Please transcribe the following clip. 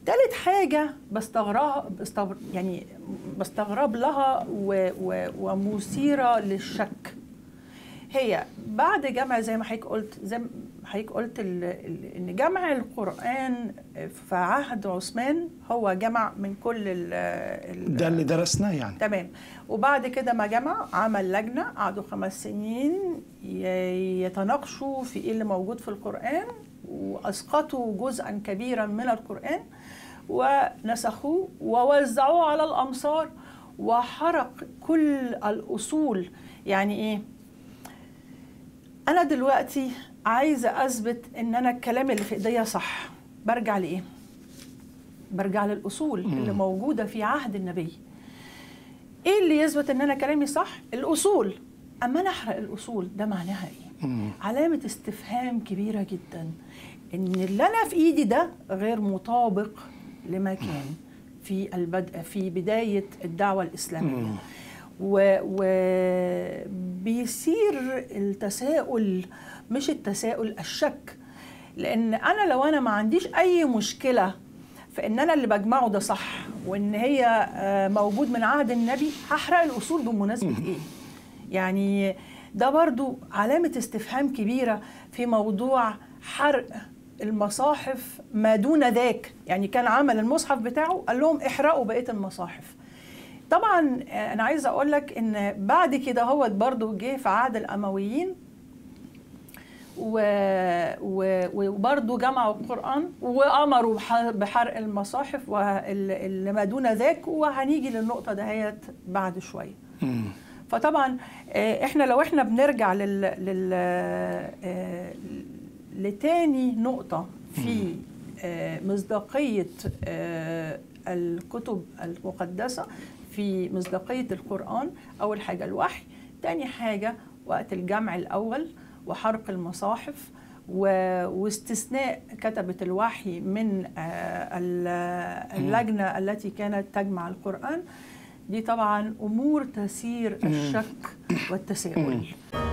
تالت حاجة بستغرب بستغرب يعني بستغرب لها و و ومثيرة للشك هي بعد جمع زي ما حضرتك قلت زي ما حضرتك قلت ال- ال- ان جمع القرآن في عهد عثمان هو جمع من كل ال ال- ده اللي درسناه يعني تمام وبعد كده ما جمع عمل لجنة قعدوا خمس سنين ي- يتناقشوا في ايه اللي موجود في القرآن وأسقطوا جزءا كبيرا من القرآن ونسخوه ووزعوه على الأمصار وحرق كل الأصول يعني ايه أنا دلوقتي عايزة أثبت إن أنا الكلام اللي في إيديا صح برجع لإيه؟ برجع للأصول اللي موجودة في عهد النبي ايه اللي يثبت ان انا كلامي صح الاصول اما انا احرق الاصول ده معناها ايه علامه استفهام كبيره جدا ان اللي انا في ايدي ده غير مطابق لما كان في البدء في بدايه الدعوه الاسلاميه وبيصير التساؤل مش التساؤل الشك لان انا لو انا ما عنديش اي مشكله فان انا اللي بجمعه ده صح وان هي آه، موجود من عهد النبي هحرق الاصول بمناسبه ايه يعني ده برضو علامه استفهام كبيره في موضوع حرق المصاحف ما دون ذاك يعني كان عمل المصحف بتاعه قال لهم احرقوا بقيه المصاحف طبعا آه، انا عايزه اقول لك ان بعد كده هو برضو جه في عهد الامويين و... و... وبرضه جمعوا القرآن وأمروا بح- بحرق المصاحف واللي ما دون ذاك وهنيجي للنقطة دهيت بعد شوية مم. فطبعا آه، احنا لو احنا بنرجع لل, لل... آه، لتاني نقطة في آه، مصداقية آه، الكتب المقدسة في مصداقية القرآن أول حاجة الوحي تاني حاجة وقت الجمع الأول وحرق المصاحف و- واستثناء كتبة الوحي من آه، ال- اللجنة التي كانت تجمع القرآن دي طبعا أمور تثير الشك والتساؤل